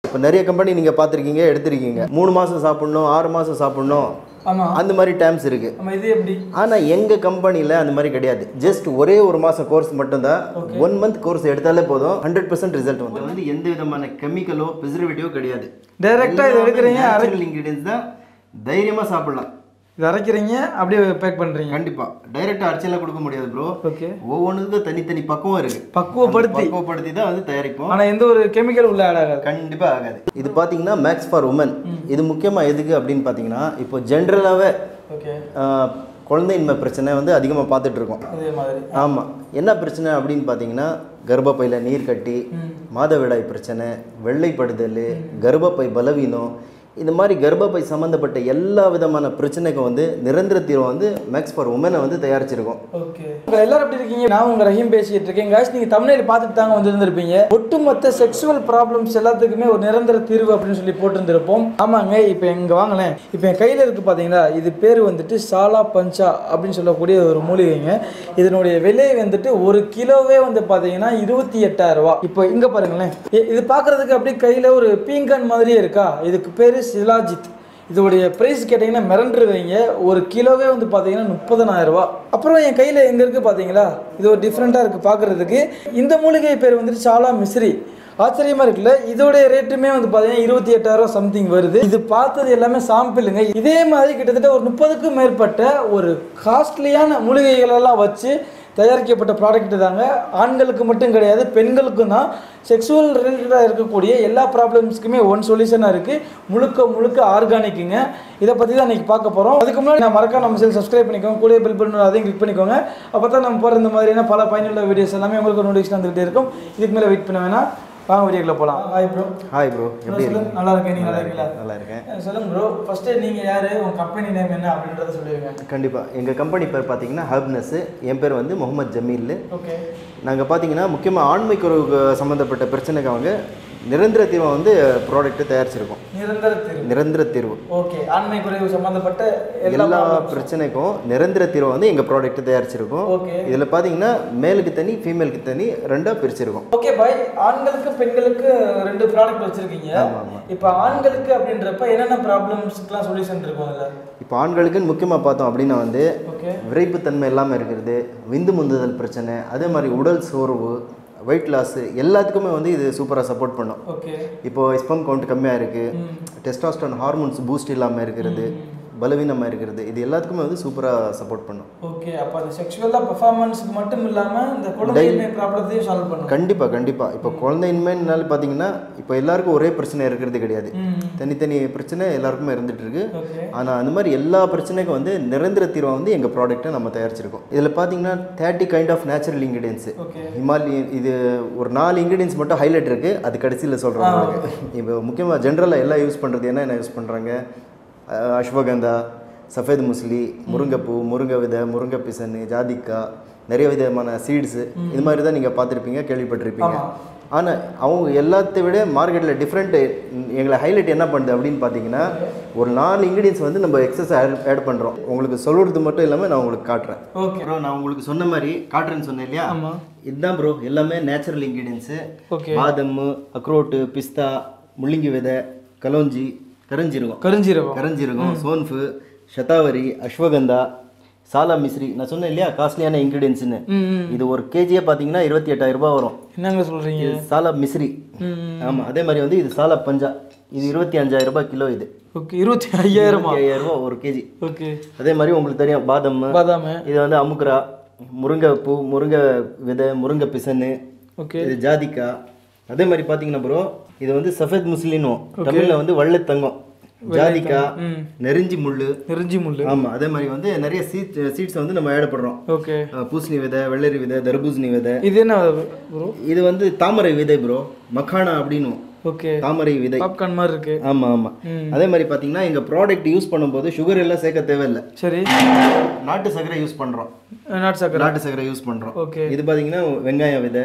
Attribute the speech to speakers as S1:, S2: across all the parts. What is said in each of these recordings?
S1: இப்போ நிறைய கம்பெனி நீங்கள் பார்த்துருக்கீங்க எடுத்திருக்கீங்க மூணு மாதம் சாப்பிடணும் ஆறு மாதம் சாப்பிடணும்
S2: ஆமா
S1: அந்த மாதிரி டைம்ஸ் இருக்குது
S2: நம்ம இது எப்படி
S1: ஆனால் எங்கள் கம்பெனியில் அந்த மாதிரி கிடையாது ஜஸ்ட் ஒரே ஒரு மாதம் கோர்ஸ் மட்டும்தான் ஒன் மந்த் கோர்ஸ் எடுத்தாலே போதும் ஹண்ட்ரட் பர்சன்ட் ரிசல்ட் வந்து வந்து எந்த விதமான கெமிக்கலோ ப்ரிசர்வேட்டிவோ கிடையாது
S2: டைரக்டா இது எடுக்கிறீங்க
S1: நேச்சுரல் இன்க்ரீடியன்ஸ் தான் தைரியமாக சாப்பிடலாம்
S2: இது அரைக்கிறீங்க அப்படியே பேக் பண்றீங்க
S1: கண்டிப்பாக டைரெக்டாக அரிசியெல்லாம் கொடுக்க முடியாது ப்ரோ
S2: ஓகே
S1: ஒவ்வொன்றுக்கும் தனித்தனி பக்குவம் இருக்குது
S2: பக்குவப்படுத்தி
S1: பக்குவப்படுத்தி தான் வந்து தயாரிப்போம்
S2: ஆனா எந்த ஒரு கெமிக்கல் உள்ள ஆட் ஆகாது
S1: கண்டிப்பாக ஆகாது இது பார்த்தீங்கன்னா மேக்ஸ் ஃபார் உமன் இது முக்கியமாக எதுக்கு அப்படின்னு பார்த்தீங்கன்னா இப்போ ஜென்ரலாகவே
S2: ஓகே
S1: குழந்தையின்மை பிரச்சனை வந்து அதிகமாக பார்த்துட்டு இருக்கோம்
S2: அதே மாதிரி
S1: ஆமாம் என்ன பிரச்சனை அப்படின்னு பார்த்தீங்கன்னா கர்ப்பப்பையில் நீர் கட்டி மாதவிடாய் பிரச்சனை வெள்ளைப்படுதல் கர்ப்பப்பை பலவீனம் இந்த மாதிரி கர்ப்பப்பை சம்மந்தப்பட்ட எல்லா விதமான பிரச்சனைக்கும் வந்து நிரந்தர தீர்வு வந்து மேக்ஸ் ஃபார் உமனை வந்து தயாரிச்சிருக்கோம்
S2: ஓகே உங்க எல்லாரும் எப்படி இருக்கீங்க நான் உங்க ரஹீம் பேசிட்டு இருக்கேன் guys நீங்க தமிழில் பார்த்துட்டு தாங்க வந்திருந்திருப்பீங்க ஒட்டுமொத்த செக்ஷுவல் ப்ராப்ளம்ஸ் எல்லாத்துக்குமே ஒரு நிரந்தர தீர்வு அப்படின்னு சொல்லி போட்டிருந்திருப்போம் ஆமாங்க இப்போ எங்க வாங்களேன் இப்போ என் கையில இருக்கு பாத்தீங்களா இது பேர் வந்துட்டு சாலா பஞ்சா அப்படின்னு சொல்லக்கூடிய ஒரு மூலிகைங்க இதனுடைய விலை வந்துட்டு ஒரு கிலோவே வந்து பாத்தீங்கன்னா இருபத்தி எட்டாயிரம் ரூபாய் இப்போ இங்க பாருங்களேன் இ- இது பார்க்கிறதுக்கு அப்படியே கையில ஒரு பீங்கான் மாதிரியே இருக்கா இதுக்கு பேரு சிலாஜித் இதோடைய ப்ரைஸ் கேட்டிங்கன்னா மிரண்டுருவீங்க ஒரு கிலோவே வந்து பார்த்தீங்கன்னா முப்பதனாயிரம் ரூபாய் அப்புறம் என் கையில் எங்கே இருக்குது பார்த்தீங்களா இது ஒரு டிஃப்ரெண்ட்டாக இருக்குது பார்க்குறதுக்கு இந்த மூலிகை பேர் வந்துட்டு சாலா மிஸ்ரி ஆச்சரியமா இருக்குல்ல இதோடைய ரேட்டுமே வந்து பார்த்தீங்கன்னா இருபத்தி எட்டாயிரம் சம்திங் வருது இது பார்த்தது எல்லாமே சாம்பிளுங்க இதே மாதிரி கிட்டத்தட்ட ஒரு முப்பதுக்கும் மேற்பட்ட ஒரு காஸ்ட்லியான மூலிகைகள் எல்லாம் வச்சு தயாரிக்கப்பட்ட ப்ராடக்ட் தாங்க ஆண்களுக்கு மட்டும் கிடையாது பெண்களுக்கும் தான் செக்ஸுவல் ரிலேட்டடாக இருக்கக்கூடிய எல்லா ப்ராப்ளம்ஸ்க்குமே ஒன் சொல்யூஷனாக இருக்குது முழுக்க முழுக்க ஆர்கானிக்குங்க இதை பற்றி தான் இன்றைக்கி பார்க்க போகிறோம் அதுக்கு முன்னாடி நான் மறக்காம நம்ம சேனல் சப்ஸ்கிரைப் பண்ணிக்கோங்க கூட பில் பண்ணணும் அதையும் கிளிக் பண்ணிக்கோங்க அப்போ தான் நம்ம போகிற இந்த மாதிரியான பல பயனுள்ள வீடியோஸ் எல்லாமே உங்களுக்கு நோட்டிஃபிகேஷன் வந்துகிட்டே இருக்கும் இதுக்கு மேலே வெயிட் பண்ண வேணாம் வாங்க வீடியோக்குள்ள போகலாம் ஹாய் ப்ரோ
S1: ஹாய் ப்ரோ எப்படி இருக்கீங்க
S2: நல்லா இருக்கேன் நீங்கள் நல்லா இருக்கீங்களா
S1: நல்லா இருக்கேன்
S2: அஹ் சொல்லுங்க ப்ரோ ஃபஸ்ட்டு நீங்கள் யார் உங்கள் கம்பெனி நேம் என்ன அப்படின்றத சொல்லுவீங்க
S1: கண்டிப்பாக எங்கள் கம்பெனி பேர் பார்த்தீங்கன்னா ஹப்னஸ்ஸு என் பேர் வந்து முகமது ஜமீல்
S2: ஓகே
S1: நாங்கள் பார்த்தீங்கன்னா முக்கியமாக ஆண்மை குறைவுக்கு சம்மந்தப்பட்ட பிரச்சனைக்கு அவங்க நிரந்தர தீர்வை வந்து ப்ராடக்ட்டு தயாரிச்சிருக்கோம்
S2: நிரந்தர தீர்வு
S1: நிரந்தர தீர்வு
S2: ஓகே ஆண்மை குறைவு சம்பந்தப்பட்ட எல்லா
S1: எல்லா பிரச்சனைக்கும் நிரந்தர தீர்வை வந்து எங்கள் ப்ராடக்ட் தயாரிச்சிருக்கோம்
S2: ஓகே
S1: இதில் பார்த்தீங்கன்னா மேலுக்கு தனி ஃபீமேலுக்கு தனி ரெண்டாக பிரிச்சிருக்கோம்
S2: ஓகே பாய் ஆண்களுக்கு பெண்களுக்கு ரெண்டு ப்ராடக்ட் வச்சிருக்கீங்க
S1: ஆமா, ஆமா.
S2: இப்போ ஆண்களுக்கு அப்படின்றப்ப என்னென்ன ப்ராப்ளம்ஸ்க்குலாம் சொல்யூஷன் இருக்கும் அதில்
S1: இப்போ ஆண்களுக்குன்னு முக்கியமாக பார்த்தோம் அப்படின்னா வந்து
S2: ஓகே
S1: விரைப்புத்தன்மை இல்லாமல் இருக்கிறது விந்து முந்துதல் பிரச்சனை அதே மாதிரி உடல் சோர்வு வெயிட் லாஸு எல்லாத்துக்குமே வந்து இது சூப்பராக சப்போர்ட் பண்ணும்
S2: ஓகே
S1: இப்போ ஸ்பம் கவுண்ட் கம்மியாக இருக்குது டெஸ்டாஸ்டான் ஹார்மோன்ஸ் பூஸ்ட் இல்லாமல் இருக்கிறது பலவீனமாக இருக்கிறது இது எல்லாத்துக்குமே வந்து சூப்பராக சப்போர்ட் பண்ணும்
S2: ஓகே அப்போ அது செக்ஷுவலாக பெர்ஃபார்மன்ஸுக்கு மட்டும் இல்லாமல் இந்த குழந்தையின்மை ப்ராப்ளத்தையும் சால்வ் பண்ணும்
S1: கண்டிப்பாக கண்டிப்பாக இப்போ குழந்தையின்மைனால பார்த்தீங்கன்னா இப்போ எல்லாருக்கும் ஒரே பிரச்சனை இருக்கிறது கிடையாது
S2: ம்
S1: தனித்தனி பிரச்சனை எல்லாருக்குமே இருந்துட்டு இருக்கு
S2: ஓகே
S1: ஆனால் அந்த மாதிரி எல்லா பிரச்சனைக்கும் வந்து நிரந்தர தீர்வை வந்து எங்கள் ப்ராடக்ட்டை நம்ம தயாரிச்சிருக்கோம் இதில் பார்த்தீங்கன்னா thirty kind of natural ingredients
S2: okay
S1: Himalayan இது ஒரு நாலு இன்க்ரீடியன்ஸ் மட்டும் ஹைலைட் இருக்குது அது கடைசியில் சொல்கிறோம் உங்களுக்கு இப்போ முக்கியமாக ஜென்ரலாக எல்லாம் யூஸ் பண்ணுறது என்ன என்ன யூஸ் பண்ணுறாங்க அஸ்வகந்தா சஃபேத் முஸ்லி முருங்கைப்பூ முருங்கை விதை முருங்கை பிசனு ஜாதிக்காய் நிறைய விதமான சீட்ஸு இது மாதிரி தான் நீங்கள் பார்த்துருப்பீங்க கேள்விப்பட்டிருப்பீங்க
S2: ஆமா.
S1: ஆனால் அவங்க எல்லாத்தை விட மார்க்கெட்டில் டிஃப்ரெண்ட்டு எங்களை ஹைலைட் என்ன பண்ணுது அப்படின்னு பார்த்தீங்கன்னா ஒரு நாலு இன்க்ரீடியன்ஸ் வந்து நம்ம எக்ஸஸ் ஆட் ஆட் பண்ணுறோம் உங்களுக்கு சொல்கிறது மட்டும் இல்லாமல் நான் உங்களுக்கு காட்டுறேன்
S2: ஓகே
S1: ப்ரோ நான் உங்களுக்கு சொன்ன மாதிரி காட்டுறேன்னு சொன்னேன் இல்லையா
S2: ஆமாம்
S1: இதுதான் ப்ரோ எல்லாமே நேச்சுரல் இன்க்ரீடியன்ஸு
S2: ஓகே
S1: பாதம் அக்ரோட்டு பிஸ்தா முள்ளங்கி விதை கலோஞ்சி கரஞ்சீரகம்
S2: கருஞ்சீரகம்
S1: கரஞ்சீரகம் சோன்ஃபு சதாவரி அஸ்வகந்தா சாலா மிஸ்ரி நான் சொன்னேன் இல்லையா காஸ்ட்லியான இன்க்ரீடியன்ஸ்னு
S2: ம் ம்.
S1: இது ஒரு கேஜியே பார்த்தீங்கன்னா இருபத்தி எட்டாயிரம் ரூபாய் வரும்
S2: என்னங்க சொல்கிறீங்க
S1: இது சாலா மிஸ்ரி
S2: ம்
S1: ஆமாம் அதே மாதிரி வந்து இது சாலா பஞ்சா இது இருபத்தி அஞ்சாயிரம் ரூபாய் கிலோ இது
S2: ஓகே இருபத்தி ஐயாயிரமா
S1: ஐயாயிரம் ரூபாய் ஒரு கேஜி
S2: ஓகே
S1: அதே மாதிரி உங்களுக்கு தெரியும் பாதம்
S2: பாதாம
S1: இது வந்து அமுக்குரா முருங்கை பூ முருங்கை விதை முருங்கை பிசனு
S2: ஓகே
S1: இது ஜாதிக்காய் அதே மாதிரி பார்த்தீங்கன்னா ப்ரோ இது வந்து சஃபேத் முஸ்லினும் தமிழில் வந்து வள்ளத்தங்கம் ஜாதிக்காய்
S2: ம்
S1: நெருஞ்சி முள்ளு
S2: நெருஞ்சி முள்ளு
S1: ஆமாம் அதே மாதிரி வந்து நிறைய சீட் சீட்ஸ் வந்து நம்ம ஆட் பண்ணுறோம்
S2: ஓகே
S1: பூசணி விதை வெள்ளரி விதை தர்பூசணி விதை
S2: இது என்ன ப்ரோ
S1: இது வந்து தாமரை விதை ப்ரோ மக்கானா அப்படின்னு
S2: ஓகே
S1: தாமரை விதை
S2: பாப்கார்ன் மாதிரி இருக்கு
S1: ஆமாம் ஆமாம்
S2: ம்.
S1: அதே மாதிரி பார்த்தீங்கன்னா எங்கள் ப்ராடக்ட் யூஸ் பண்ணும்போது சுகர் எல்லாம் சேர்க்க தேவையில்லை
S2: சரி
S1: நாட்டு சர்க்கரை யூஸ் பண்ணுறோம்
S2: நாட்டு சக்கரை
S1: நாட்டு சர்க்கரை யூஸ் பண்ணுறோம்
S2: ஓகே
S1: இது பார்த்தீங்கன்னா வெங்காயம் விதை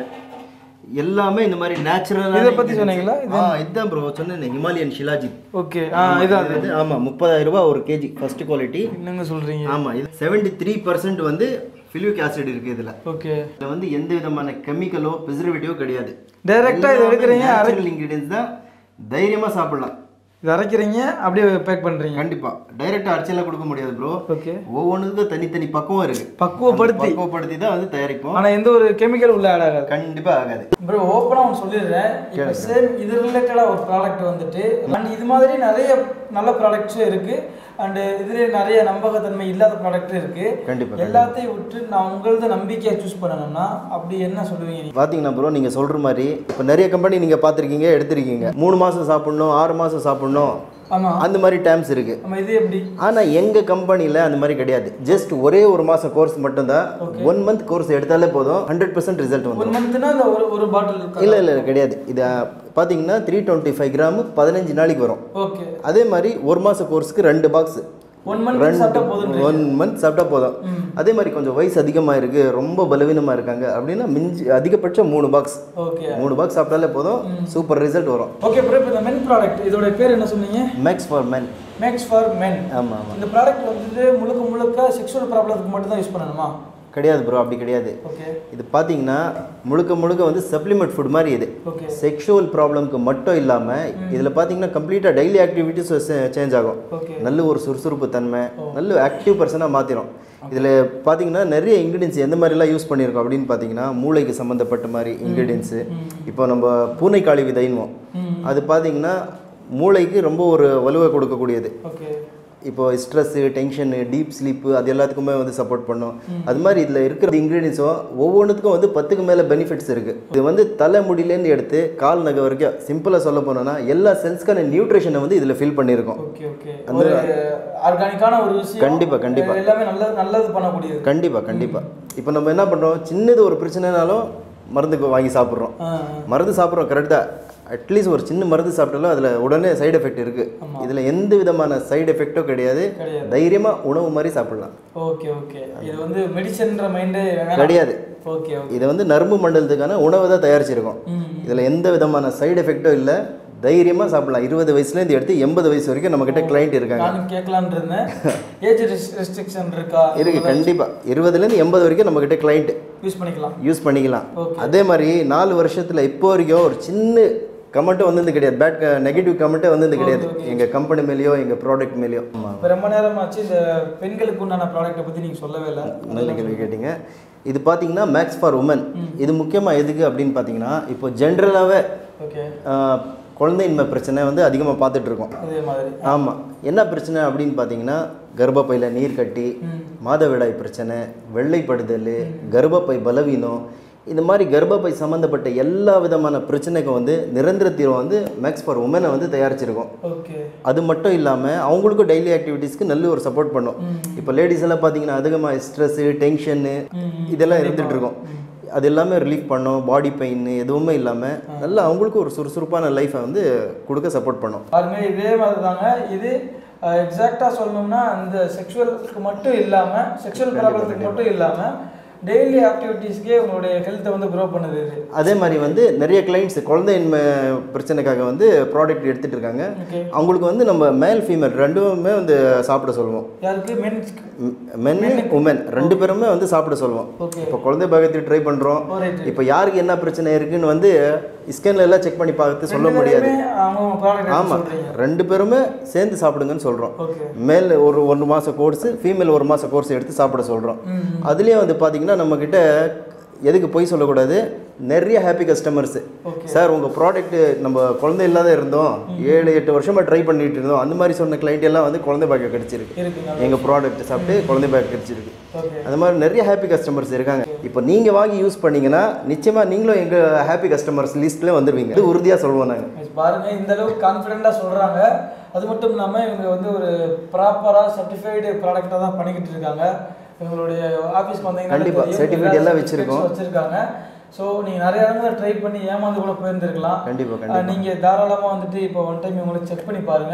S1: எல்லாமே இந்த மாதிரி நேச்சுரலாக
S2: இதை பத்தி சொன்னீங்களா?
S1: ஆ இதுதான் ப்ரோ சொன்னேன் ஹிமாலயன் ஷிலாஜித்
S2: ஓகே ஆ இதான்
S1: இது வந்து ஆமாம் முப்பதாயிரம் ரூபாய் ஒரு கேஜி ஃபர்ஸ்ட் குவாலிட்டி
S2: என்னங்க சொல்றீங்க
S1: ஆமாம் இது செவன்டி த்ரீ பர்சன்ட் வந்து ஃபிலிக் ஆசிட் இருக்குது இதில்
S2: ஓகே
S1: இதில் வந்து எந்த விதமான கெமிக்கலோ ப்ரிசர்வேட்டிவோ கிடையாது
S2: டைரக்டா இது எடுக்கிறீங்க
S1: நேச்சுரல் இன்க்ரீடியன்ஸ் தான் தைரியமாக சாப்பிடலாம்
S2: இது அரைக்கிறீங்க அப்படியே பேக் பண்ணுறீங்க
S1: கண்டிப்பாக டைரெக்டாக அரிசியெல்லாம் கொடுக்க முடியாது ப்ரோ
S2: ஓகே
S1: ஒவ்வொன்றுக்கும் தனித்தனி பக்குவம் இருக்கு
S2: பக்குவப்படுத்தி
S1: பக்குவப்படுத்தி தான் வந்து தயாரிப்போம்
S2: ஆனால் எந்த ஒரு கெமிக்கல் உள்ள ஆட் ஆகாது
S1: கண்டிப்பாக ஆகாது
S2: ப்ரோ ஓப்பனாக ஒன்று சொல்லிடுறேன் இப்போ சேம் இது ரிலேட்டடாக ஒரு ப்ராடக்ட் வந்துட்டு அண்ட் இது மாதிரி நிறைய நல்ல ப்ராடக்ட்ஸும் இருக்கு அண்டு இதுலேயே நிறைய நம்பகத்தன்மை இல்லாத ப்ராடக்ட்டும் இருக்கு
S1: கண்டிப்பா,
S2: எல்லாத்தையும் விட்டு நான் உங்களது நம்பிக்கையை சூஸ் பண்ணணும்னா அப்படி என்ன சொல்லுவீங்க நீங்க
S1: பார்த்தீங்கன்னா ப்ரோ நீங்கள் சொல்கிற மாதிரி இப்போ நிறைய கம்பெனி நீங்கள் பார்த்துருக்கீங்க எடுத்திருக்கீங்க மூணு மாதம் சாப்பிடணும் ஆறு மாதம் சாப்பிடணும்
S2: ஆமாம்
S1: அந்த மாதிரி டைம்ஸ் இருக்குது
S2: நம்ம இது எப்படி
S1: ஆனால் எங்கள் கம்பெனியில் அந்த மாதிரி கிடையாது ஜஸ்ட் ஒரே ஒரு மாதம் கோர்ஸ் மட்டும்தான் ஒன் மந்த் கோர்ஸ் எடுத்தாலே போதும் ஹண்ட்ரட் பர்சன்ட் ரிசல்ட்
S2: ஒரு
S1: வந்துடும்
S2: மந்த்னா இந்த ஒரு ஒரு பாட்டில்
S1: இல்லை இல்லை கிடையாது இது பார்த்தீங்கன்னா த்ரீ டுவெண்ட்டி ஃபைவ் கிராம் பதினஞ்சு நாளைக்கு வரும்
S2: ஓகே
S1: அதே மாதிரி ஒரு மாதம் கோர்ஸ்க்கு ரெண்டு பாக்ஸ்
S2: ஒன் மந்த் சாப்பிட்டா போதும்
S1: ஒன் மந்த் சாப்பிட்டா போதும் அதே மாதிரி கொஞ்சம் வயசு அதிகமாக இருக்குது ரொம்ப பலவீனமாக இருக்காங்க அப்படின்னா மிஞ்சி அதிகபட்சம் மூணு பாக்ஸ்
S2: ஓகே
S1: மூணு பாக்ஸ் சாப்பிட்டாலே போதும் சூப்பர் ரிசல்ட் வரும்
S2: ஓகே ப்ரோ இப்போ இந்த மென் ப்ராடக்ட் இதோட பேர் என்ன சொன்னீங்க
S1: max for men
S2: max for men
S1: ஆமாம் ஆமாம்
S2: இந்த ப்ராடக்ட் வந்துட்டு முழுக்க முழுக்க செக்ஷுவல் ப்ராப்ளத்துக்கு மட்டும் தான் யூஸ் பண்ணணுமா
S1: கிடையாது ப்ரோ அப்படி கிடையாது
S2: ஓகே
S1: இது பார்த்தீங்கன்னா முழுக்க முழுக்க வந்து சப்ளிமெண்ட் ஃபுட் மாதிரி இது
S2: ஓகே
S1: செக்ஷுவல் ப்ராப்ளம்க்கு மட்டும் இல்லாமல் இதில் பார்த்தீங்கன்னா கம்ப்ளீட்டாக டெய்லி ஆக்டிவிட்டிஸ் சேஞ்ச் ஆகும்
S2: ஓகே
S1: நல்ல ஒரு சுறுசுறுப்பு தன்மை நல்ல ஆக்டிவ் பர்சனாக மாற்றிடும் இதில் பார்த்தீங்கன்னா நிறைய இன்க்ரீடியன்ஸ் எந்த மாதிரிலாம் யூஸ் பண்ணியிருக்கோம் அப்படின்னு பார்த்தீங்கன்னா மூளைக்கு சம்மந்தப்பட்ட மாதிரி இன்க்ரீடியன்ஸு இப்போ நம்ம பூனைக்காளி விதைன்வோம்
S2: ம்
S1: அது பார்த்தீங்கன்னா மூளைக்கு ரொம்ப ஒரு வலுவை கொடுக்கக்கூடியது
S2: ஓகே
S1: இப்போ ஸ்ட்ரெஸ்ஸு டென்ஷனு டீப் ஸ்லீப்பு அது எல்லாத்துக்குமே வந்து சப்போர்ட் பண்ணும் அது மாதிரி இதில் இருக்கிற இன்க்ரீடியன்ஸும் ஒவ்வொன்றுத்துக்கும் வந்து பத்துக்கு மேலே பெனிஃபிட்ஸ் இருக்குது இது வந்து தலை முடியிலேருந்து எடுத்து கால் நகை வரைக்கும் சிம்பிளாக சொல்ல போனோம்னா எல்லா செல்ஸ்க்கான நியூட்ரிஷனை வந்து இதில் ஃபில் பண்ணியிருக்கோம்
S2: ஓகே ஓகே ஒரு ஆர்கானிக்கான ஒரு விஷயம்
S1: கண்டிப்பா, கண்டிப்பா.
S2: எல்லாமே நல்லது நல்லது பண்ணக்கூடியது
S1: கண்டிப்பாக கண்டிப்பாக இப்போ நம்ம என்ன பண்ணுறோம் சின்னது ஒரு பிரச்சனைனாலும் மருந்துக்கு வாங்கி சாப்பிட்றோம்
S2: ஆ
S1: மருந்து சாப்பிட்றோம் கரெக்டாக அட்லீஸ்ட் ஒரு சின்ன மருந்து சாப்பிட்டாலும் அதில் உடனே சைடு எஃபெக்ட் இருக்குது இதில் எந்த விதமான சைடு எஃபெக்ட்டும் கிடையாது
S2: கிடையாது.
S1: தைரியமாக உணவு மாதிரி சாப்பிடலாம்
S2: ஓகே ஓகே இது வந்து மெடிசன்ற மைண்டே
S1: கிடையாது
S2: ஓகே ஓகே
S1: இதை வந்து நரம்பு மண்டலத்துக்கான உணவை தான் தயாரிச்சிருக்கோம்
S2: ம்
S1: இதில் எந்த விதமான சைடு எஃபெக்ட்டும் இல்லை தைரியமாக சாப்பிடலாம் இருபது வயசுலேருந்து எடுத்து எண்பது வயசு வரைக்கும் நம்மக்கிட்ட கிளைண்ட் இருக்காங்க
S2: நானும் கேட்கலான்னு இருந்தேன் ஏஜ் ரெஸ்ட்ரிக்ஷன் இருக்கா
S1: இருக்கு கண்டிப்பாக இருபதுலேருந்து எண்பது வரைக்கும் நம்மக்கிட்ட கிளைண்ட்
S2: யூஸ் பண்ணிக்கலாம்
S1: யூஸ் பண்ணிக்கலாம்
S2: Okay.
S1: அதே மாதிரி நாலு வருஷத்தில் இப்போ வரைக்கும் ஒரு சின்ன கமெண்ட்டும் வந்தது கிடையாது பேட் நெகட்டிவ் கமெண்ட்டே வந்தது கிடையாது எங்கள் கம்பெனி மேலேயோ எங்கள் ப்ராடக்ட் மேலேயோ ஆமாம்
S2: இப்போ ரொம்ப நேரமாச்சு இந்த பெண்களுக்கு உண்டான ப்ராடக்ட்டை பற்றி நீங்கள் சொல்லவே இல்லை
S1: நல்ல கேள்வி கேட்டிங்க இது பார்த்தீங்கன்னா மேக்ஸ் ஃபார் உமன் இது முக்கியமாக எதுக்கு அப்படின்னு பார்த்தீங்கன்னா இப்போ ஜென்ரலாகவே
S2: ஓகே
S1: குழந்தையின்மை பிரச்சனை வந்து அதிகமாக பார்த்துட்டு இருக்கோம்
S2: அதே மாதிரி
S1: ஆமாம் என்ன பிரச்சனை அப்படின்னு பார்த்தீங்கன்னா கர்ப்பப்பையில் நீர் கட்டி
S2: ம்
S1: மாதவிடாய் பிரச்சனை வெள்ளைப்படுதல் கர்ப்பப்பை பலவீனம் இந்த மாதிரி கர்ப்பப்பை சம்மந்தப்பட்ட எல்லா விதமான பிரச்சனைக்கும் வந்து நிரந்தர தீர்வு வந்து மேக்ஸ் ஃபார் உமனை வந்து தயாரிச்சிருக்கோம்
S2: ஓகே
S1: அது மட்டும் இல்லாமல் அவங்களுக்கும் டெய்லி ஆக்டிவிட்டீஸ்க்கு நல்ல ஒரு சப்போர்ட் பண்ணும்
S2: ம்
S1: இப்போ லேடிஸ் எல்லாம் பார்த்தீங்கன்னா அதிகமாக ஸ்ட்ரெஸ்ஸு டென்ஷனு
S2: ம்
S1: இதெல்லாம் இருந்துகிட்டு இருக்கும் அது எல்லாமே ரிலீஃப் பண்ணும் பாடி பெயின் எதுவுமே இல்லாமல் நல்லா அவங்களுக்கும் ஒரு சுறுசுறுப்பான லைஃப்பை வந்து கொடுக்க சப்போர்ட் பண்ணும்
S2: பாருங்க இதே மாதிரி தாங்க இது எக்ஸாக்டாக சொல்லணும்னா அந்த செக்ஷுவலுக்கு மட்டும் இல்லாமல் செக்ஷுவல் ப்ராப்ளத்துக்கு மட்டும் இல்லாமல் டெய்லி ஆக்டிவிட்டீஸ்க்கே உங்களுடைய ஹெல்த்தை வந்து க்ரோ பண்ணுது இது
S1: அதே மாதிரி வந்து நிறைய கிளைண்ட்ஸ் குழந்தையின்மை பிரச்சனைக்காக வந்து ப்ராடக்ட் எடுத்துட்டு இருக்காங்க
S2: ஓகே
S1: அவங்களுக்கு வந்து நம்ம மேல் ஃபீமேல் ரெண்டுமே வந்து சாப்பிட சொல்லுவோம்
S2: யாருக்கு மென்ஸ்க்கு
S1: மென் உமன் ரெண்டு பேருமே வந்து சாப்பிட சொல்லுவோம்
S2: ஓகே
S1: இப்போ குழந்தை பாகத்துக்கு ட்ரை பண்ணுறோம்
S2: ஓ ரைட்
S1: இப்போ யாருக்கு என்ன பிரச்சனை இருக்குன்னு வந்து ஸ்கேன்ல எல்லாம் செக் பண்ணி பார்த்து சொல்ல முடியாது
S2: அவங்க ப்ராடக்ட்
S1: ஆமாம்
S2: சொல்கிறீங்க
S1: ரெண்டு பேருமே சேர்ந்து சாப்பிடுங்கன்னு சொல்கிறோம்
S2: ஓகே
S1: மேல் ஒரு ஒரு மாதம் கோர்ஸ் ஃபீமேல் ஒரு மாதம் கோர்ஸ் எடுத்து சாப்பிட சொல்கிறோம்
S2: ம்
S1: அதுலேயே வந்து பார்த்தீங்கன்னா நம்மக்கிட்ட எதுக்கு போய் சொல்லக்கூடாது நிறைய ஹாப்பி கஸ்டமர்ஸ்
S2: ஓகே
S1: சார் உங்கள் ப்ராடக்ட் நம்ம குழந்தை இல்லாத இருந்தோம் ஏழு எட்டு வருஷமாக ட்ரை பண்ணிட்டு இருந்தோம் அந்த மாதிரி சொன்ன client எல்லாம் வந்து குழந்தை பாக்கியம் கிடைச்சிருக்கு
S2: இருக்குங்க
S1: எங்கள் ப்ராடக்ட் சாப்பிட்டு குழந்தை பாக்கியம் கிடைச்சிருக்கு
S2: ஓகே
S1: அந்த மாதிரி நிறைய ஹாப்பி கஸ்டமர்ஸ் இருக்காங்க இப்போ நீங்கள் வாங்கி யூஸ் பண்ணீங்கன்னா நிச்சயமாக நீங்களும் எங்கள் ஹாப்பி கஸ்டமர்ஸ் லிஸ்ட்டில் வந்துடுவீங்க இது உறுதியாக சொல்லுவோம் நாங்கள்
S2: Guys, பாருங்க இந்த அளவுக்கு கான்ஃபிடென்ட்டாக சொல்கிறாங்க அது மட்டும் இல்லாமல் இவங்க வந்து ஒரு ப்ராப்பராக சர்டிஃபைடு ப்ராடக்டாக தான் பண்ணிக்கிட்டு இருக்காங்க இவங்களுடைய ஆஃபீஸ்க்கு வந்தீங்கன்னா
S1: கண்டிப்பா,
S2: தெரியும்.
S1: certificate
S2: எல்லா
S1: எல்லாம்
S2: certificates
S1: வச்சிருக்கோம்.
S2: வச்சிருக்காங்க ஸோ நீங்கள் நிறைய இடத்துல ட்ரை பண்ணி ஏமாந்து கூட போயிருந்துருக்கலாம்
S1: கண்டிப்பாக
S2: அஹ்
S1: கண்டிப்பாக
S2: நீங்க தாராளமா வந்துட்டு இப்போ ஒன் டைம் உங்களுக்கு செக் பண்ணி பாருங்க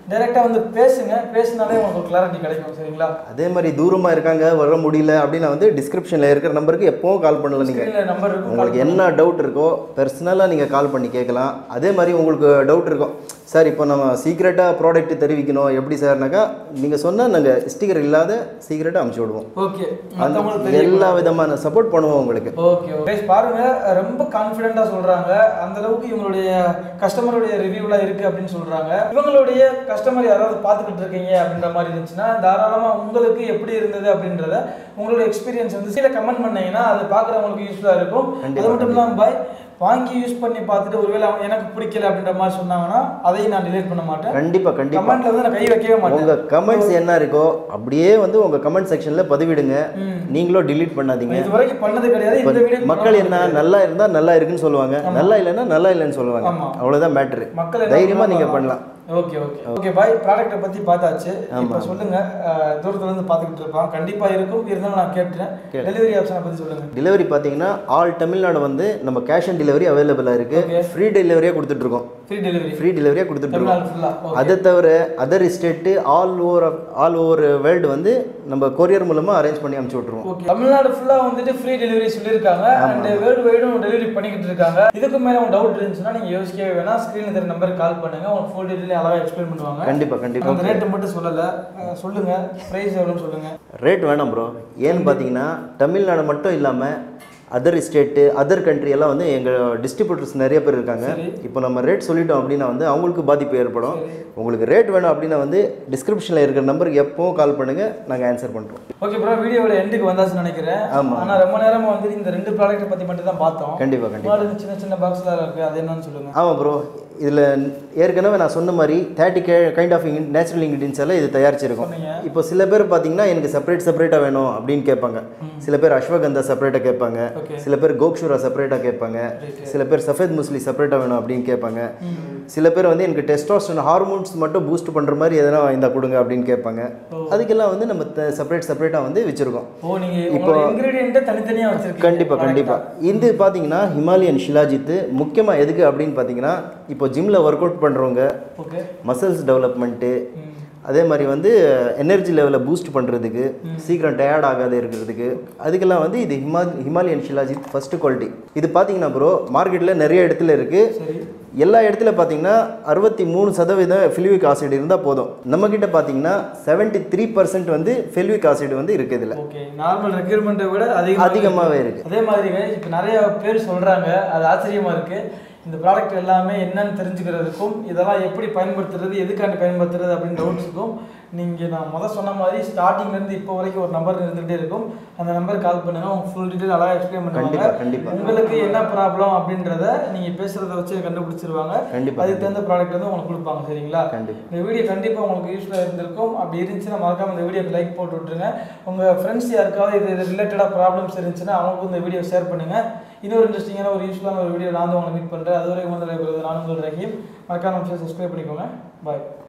S2: டைரெக்டாக வந்து பேசுங்க பேசினாலே உங்களுக்கு கிளாரிட்டி கிடைக்கும் சரிங்களா
S1: அதே மாதிரி தூரமாக இருக்காங்க வர முடியல அப்படின்னா வந்து டிஸ்கிரிப்ஷனில் இருக்கிற நம்பருக்கு எப்போவும் கால் பண்ணல நீங்கள்
S2: ஸ்க்ரீனில் நம்பர் இருக்கும்
S1: உங்களுக்கு என்ன டவுட் இருக்கோ பர்சனலாக நீங்கள் கால் பண்ணி கேட்கலாம் அதே மாதிரி உங்களுக்கு டவுட் இருக்கும் சார் இப்போ நம்ம சீக்ரெட்டாக ப்ராடக்ட் தெரிவிக்கணும் எப்படி சார்னாக்கா நீங்கள் சொன்னால் நாங்கள் ஸ்டிக்கர் இல்லாத சீக்ரெட்டாக அமுச்சு விடுவோம்
S2: ஓகே
S1: அந்த
S2: மற்றவங்களுக்கு தெரியும்
S1: எல்லா விதமான சப்போர்ட் பண்ணுவோம் உங்களுக்கு
S2: ஓகே ஓகே பாருங்க ரொம்ப கான்ஃபிடென்ட்டா சொல்றாங்க அந்த அளவுக்கு இவங்களுடைய கஸ்டமருடைய ரிவ்யூலாம் இருக்கு அப்படின்னு சொல்றாங்க இவங்களுடைய கஸ்டமர் யாராவது பார்த்துக்கிட்டு இருக்கீங்க அப்படின்ற மாதிரி இருந்துச்சுன்னா தாராளமா உங்களுக்கு எப்படி இருந்தது அப்படின்றத உங்களுடைய எக்ஸ்பீரியன்ஸ் வந்து கீழே கமெண்ட் பண்ணீங்கன்னா அது பார்க்குறவங்களுக்கு யூஸ்ஃபுல்லாக இருக்கும் அது மட்டும் இல்லாமல் பாய் வாங்கி யூஸ் பண்ணி பார்த்துட்டு ஒருவேளை அவங்க எனக்கு பிடிக்கல அப்படின்ற மாதிரி சொன்னாங்கன்னா அதையும் நான் டிலீட் பண்ண மாட்டேன்
S1: கண்டிப்பாக கண்டிப்பாக
S2: கமெண்ட்ல வந்து நான் கை வைக்கவே மாட்டேன்
S1: உங்கள் கமெண்ட்ஸ் என்ன இருக்கோ அப்படியே வந்து உங்கள் கமெண்ட் செக்ஷனில் பதிவிடுங்க நீங்களும் delete பண்ணாதீங்க
S2: இது வரைக்கும் பண்ணது கிடையாது இந்த வீடியோ
S1: மக்கள் என்ன நல்லா இருந்தால் நல்லா இருக்குன்னு சொல்லுவாங்க நல்லா இல்லைன்னா நல்லா இல்லைன்னு சொல்லுவாங்க
S2: ஆமா.
S1: அவ்வளோதான் மேட்ரு
S2: மக்கள் என்ன
S1: தைரியமாக நீங்கள்
S2: சொல்றாங்க?
S1: பண்ணலாம்
S2: ஓகே ஓகே ஓகே பாய் ப்ராடக்ட்டை பற்றி பார்த்தாச்சு இப்போ சொல்லுங்க அஹ், தூரத்துல இருந்து பார்த்துக்கிட்டு இருப்பான் கண்டிப்பாக இருக்கும் இருந்தாலும் நான் கேட்டுறேன் டெலிவரி ஆப்ஷனை பற்றி சொல்லுங்க
S1: டெலிவரி பார்த்தீங்கன்னா ஆல் தமிழ்நாடு வந்து நம்ம கேஷ் ஆன் டெலிவரி அவைலபிளாக இருக்குது ஃப்ரீ டெலிவரியாக கொடுத்துட்ருக்கோம்
S2: ஃப்ரீ டெலிவரி
S1: ஃப்ரீ டெலிவரியாக கொடுத்துட்ருக்கோம்
S2: தமிழ்நாடு ஃபுல்லாக
S1: அதை தவிர other state all over all over world வந்து நம்ம கொரியர் மூலமாக அரேஞ்ச் பண்ணி அமுச்சு விட்ருவோம்
S2: ஓகே தமிழ்நாடு ஃபுல்லாக வந்துட்டு ஃப்ரீ டெலிவரி சொல்லியிருக்காங்க அண்ட் வேர்ல்டு வைடும் டெலிவரி பண்ணிக்கிட்டு இருக்காங்க இதுக்கு மேலே உங்க டவுட் இருந்துச்சுன்னா நீங்கள் யோசிக்கவே வேணாம் ஸ்க்ரீனில் தெரிய நம்பருக்கு கால் பண்ணுங்க உங்களுக்கு ஃபுல் டீட்டெயில் அழகாக எக்ஸ்பிளைன் பண்ணுவாங்க
S1: கண்டிப்பாக கண்டிப்பாக
S2: அந்த ரேட்டு மட்டும் சொல்லலை அஹ், சொல்லுங்க ப்ரைஸ் எவ்வளோன்னு சொல்லுங்க
S1: ரேட் வேணாம் ப்ரோ ஏன்னு பார்த்தீங்கன்னா தமிழ்நாடு மட்டும் இல்லாமல் அதர் ஸ்டேட்டு அதர் கண்ட்ரி எல்லாம் வந்து எங்கள் டிஸ்ட்ரிபியூட்டர்ஸ் நிறைய பேர் இருக்காங்க இப்போ நம்ம ரேட் சொல்லிட்டோம் அப்படின்னா வந்து அவங்களுக்கு பாதிப்பு ஏற்படும் உங்களுக்கு ரேட் வேணும் அப்படின்னா வந்து டிஸ்கிரிப்ஷனில் இருக்கிற நம்பருக்கு எப்போவும் கால் பண்ணுங்கள் நாங்கள் ஆன்சர் பண்ணுறோம்
S2: ஓகே ப்ரோ வீடியோவோட எண்டுக்கு வந்தாச்சுன்னு நினைக்கிறேன்
S1: ஆமா.
S2: ஆனால் ரொம்ப நேரமா வந்து இந்த ரெண்டு ப்ராடக்ட்டை பற்றி மட்டும் தான் பார்த்தோம்
S1: கண்டிப்பாக கண்டிப்பாக
S2: முன்னாடி சின்ன சின்ன பாக்ஸ்ல இருக்கு அது என்னன்னு சொல்லுங்க
S1: ஆமாம் ப்ரோ இதில் ஏற்கனவே நான் சொன்ன மாதிரி thirty K kind of natural ingredients எல்லாம் இது தயாரிச்சிருக்கோம்
S2: சொன்னீங்க.
S1: இப்போ சில பேர் பார்த்தீங்கன்னா எனக்கு செப்பரேட் செப்பரேட்டாக வேணும் அப்படின்னு கேட்பாங்க சில பேர் அஸ்வகந்தா செப்பரேட்டாக கேட்பாங்க
S2: Okay.
S1: சில பேர் கோக்ஷூரா செப்பரேட்டாக கேட்பாங்க சில பேர் சஃபேத் முஸ்லி செப்பரேட்டாக வேணும் அப்படின்னு கேட்பாங்க சில பேர் வந்து எனக்கு டெஸ்டாஸ்டன் ஹார்மோன்ஸ் மட்டும் பூஸ்ட் பண்ணுற மாதிரி எதனா இந்த கொடுங்க அப்படின்னு கேட்பாங்க அதுக்கெல்லாம் வந்து நம்ம செப்பரேட் செப்பரேட்டாக வந்து வச்சுருக்கோம்
S2: ஓ நீங்க உங்களோட இன்கிரீடியன்ட்டை தனித்தனியா வச்சிருக்கீங்க
S1: கண்டிப்பாக கண்டிப்பாக இது பார்த்தீங்கன்னா ஹிமாலயன் ஷிலாஜித்து முக்கியமாக எதுக்கு அப்படின்னு பார்த்தீங்கன்னா இப்போ ஜிம்மில் ஒர்க் அவுட் பண்ணுறவங்க
S2: ஓகே
S1: மசில்ஸ் டெவலப்மெண்ட்டு அதே மாதிரி வந்து எனர்ஜி லெவலை பூஸ்ட் பண்ணுறதுக்கு சீக்கிரம் டயர்ட் ஆகாத இருக்கிறதுக்கு அதுக்கெல்லாம் வந்து இது ஹிமா ஹிமாலயன் ஷிலாஜித் ஃபஸ்ட்டு குவாலிட்டி இது பார்த்தீங்கன்னா ப்ரோ மார்க்கெட்டில் நிறைய இடத்துல இருக்குது
S2: சரி
S1: எல்லா இடத்துல பார்த்தீங்கன்னா அறுபத்தி மூணு சதவீதம் ஃபெல்விக் ஆசிட் இருந்தால் போதும் நம்மக்கிட்ட பார்த்தீங்கன்னா செவன்ட்டி த்ரீ பர்சன்ட் வந்து ஃபெல்விக் ஆசிட் வந்து இருக்குது இதில்
S2: ஓகே நார்மல் ரெக்யூர்மெண்ட்டை விட அதிகமாக
S1: அதிகமாகவே இருக்குது
S2: அதே மாதிரி இப்போ நிறைய பேர் சொல்றாங்க அது ஆச்சரியமா இருக்கு இந்த ப்ராடக்ட் எல்லாமே என்னன்னு தெரிஞ்சுக்கிறதுக்கும் இதெல்லாம் எப்படி பயன்படுத்துறது எதுக்காண்டி பயன்படுத்துறது அப்படின்னு டவுட்ஸுக்கும் நீங்கள் நான் முதல் சொன்ன மாதிரி ஸ்டார்டிங்லேருந்து இப்போ வரைக்கும் ஒரு நம்பர் இருந்துகிட்டே இருக்கும் அந்த நம்பருக்கு கால் பண்ணுங்க உங்க ஃபுல் டீட்டெயில் அழகாக எக்ஸ்பிளைன் பண்ணுவாங்க
S1: கண்டிப்பா, கண்டிப்பா.
S2: உங்களுக்கு என்ன ப்ராப்ளம் அப்படின்றத நீங்கள் பேசுகிறத வச்சு கண்டுபிடிச்சிருவாங்க
S1: கண்டிப்பா,
S2: அதுக்கு தகுந்த ப்ராடக்ட் வந்து உங்களுக்கு கொடுப்பாங்க சரிங்களா
S1: கண்டிப்பா.
S2: இந்த வீடியோ கண்டிப்பாக உங்களுக்கு யூஸ்ஃபுல்லாக இருந்திருக்கும் அப்படி இருந்துச்சுன்னா மறக்காம இந்த வீடியோக்கு லைக் போட்டு விட்ருங்க உங்கள் ஃப்ரெண்ட்ஸ் யாருக்காவது இது இது ரிலேட்டடாக ப்ராப்ளம்ஸ் இருந்துச்சுன்னா அவங்களுக்கும் இந்த வீடியோ ஷேர் பண்ணுங்கள் இன்னொரு இன்ட்ரெஸ்டிங்கான ஒரு யூஸ்ஃபுல்லான ஒரு வீடியோ நான் வந்து உங்களை மீட் பண்ணுறேன் அதுவரை வந்து நானும் உங்கள் ரஹீம் மறக்காம சப்ஸ்கிரைப் பண்ணிக்கோங்க பாய்